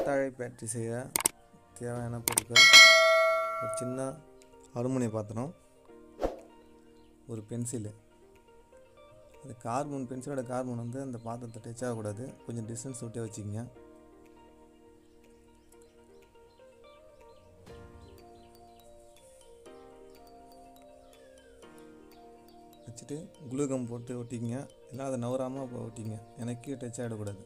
கத்தாழை பேட்டரி செய்ய தேவையான பொருட்கள் ஒரு சின்ன அலுமினிய பாத்திரம் ஒரு பென்சிலு அது கார்பன் பென்சிலோட கார்பன் வந்து அந்த பாத்திரத்தை டச் ஆகக்கூடாது கொஞ்சம் டிஸ்டன்ஸ் விட்டே வச்சுக்கங்க வச்சுட்டு குளுகம் போட்டு ஒட்டிக்கங்க இல்லை அதை நவராமல் ஒட்டிங்க எனக்கு டச் ஆகிடக்கூடாது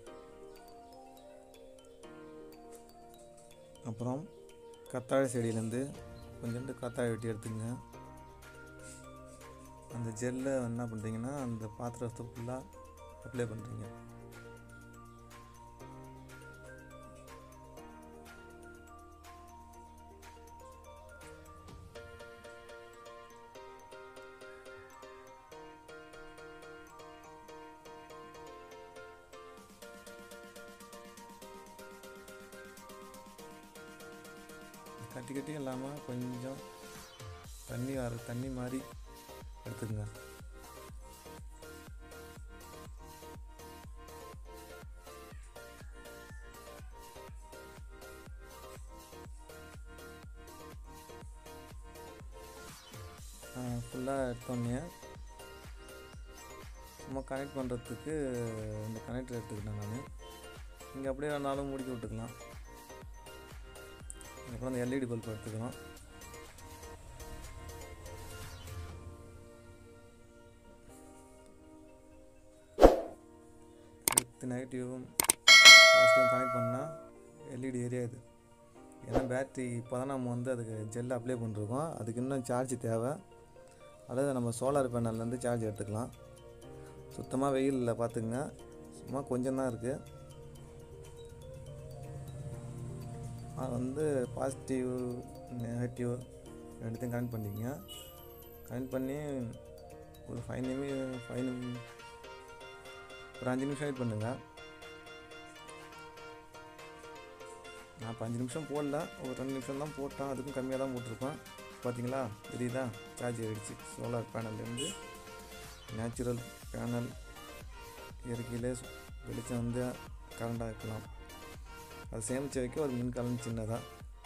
அப்புறம் கத்தாழை செடியிலேருந்து கொஞ்சோண்டு கத்தாழை வெட்டி எடுத்துங்க அந்த ஜெல்லை என்ன பண்ணுறீங்கன்னா அந்த பாத்திரத்தை ஃபுல்லாக அப்ளை பண்ணுறீங்க கட்டி கட்டி இல்லாமல் கொஞ்சம் தண்ணி வர தண்ணி மாதிரி எடுத்துக்கங்க ஃபுல்லாக எடுத்தோடனே சும்மா கனெக்ட் பண்ணுறதுக்கு இந்த கனெக்டர் எடுத்துக்கிட்டேன் நான் நீங்கள் அப்படியே வேணாலும் முடிக்க விட்டுக்கலாம் அப்புறம் அந்த எல்இடி பல்ப் எடுத்துக்கலாம் வித் நெகட்டிவும் பாசிட்டிவும் கனெக்ட் பண்ணால் எல்இடி எரியாது ஏன்னா பேட்ரி இப்போ தான் நம்ம வந்து அதுக்கு ஜெல் அப்ளை பண்ணிருக்கோம் அதுக்கு இன்னும் சார்ஜ் தேவை அதாவது நம்ம சோலார் பேனல்லேருந்து சார்ஜ் எடுத்துக்கலாம் சுத்தமாக வெயிலில் பார்த்துங்க சும்மா கொஞ்சம் தான் இருக்குது அது வந்து பாசிட்டிவ் நெகட்டிவ் ரெண்டுத்தையும் கனெக்ட் பண்ணிக்கங்க கனெக்ட் பண்ணி ஒரு ஃபைவ் நிமி ஃபைவ் நிமி ஒரு அஞ்சு நிமிஷம் வெயிட் பண்ணுங்கள் நான் இப்போ அஞ்சு நிமிஷம் போடல ஒரு ரெண்டு நிமிஷம் தான் போட்டேன் அதுக்கும் கம்மியாக தான் போட்டிருப்பேன் பார்த்தீங்களா தெரியுதா சார்ஜ் ஆகிடுச்சு சோலார் பேனல்லேருந்து நேச்சுரல் பேனல் இயற்கையிலே வெளிச்சம் வந்து கரண்டாக இருக்கலாம் அதை சேமித்து வைக்க ஒரு மின்கலம் சின்னதாக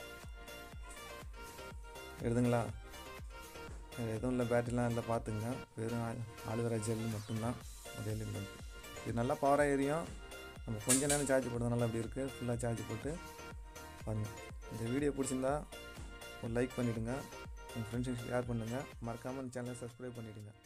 எடுதுங்களா வேறு எதுவும் இல்லை பேட்டரிலாம் இல்லை பார்த்துங்க வெறும் ஆலுவேரா ஜெல் மட்டும்தான் ஒரு எல்இடி பல்ப் இது நல்லா பவராக எரியும் நம்ம கொஞ்ச நேரம் சார்ஜ் போடுறதுனால அப்படி இருக்குது ஃபுல்லாக சார்ஜ் போட்டு பாருங்கள் இந்த வீடியோ பிடிச்சிருந்தா ஒரு லைக் பண்ணிவிடுங்க உங்கள் ஃப்ரெண்ட்ஸுக்கு ஷேர் பண்ணுங்கள் மறக்காமல் இந்த சேனலை சப்ஸ்கிரைப் பண்ணிவிடுங்க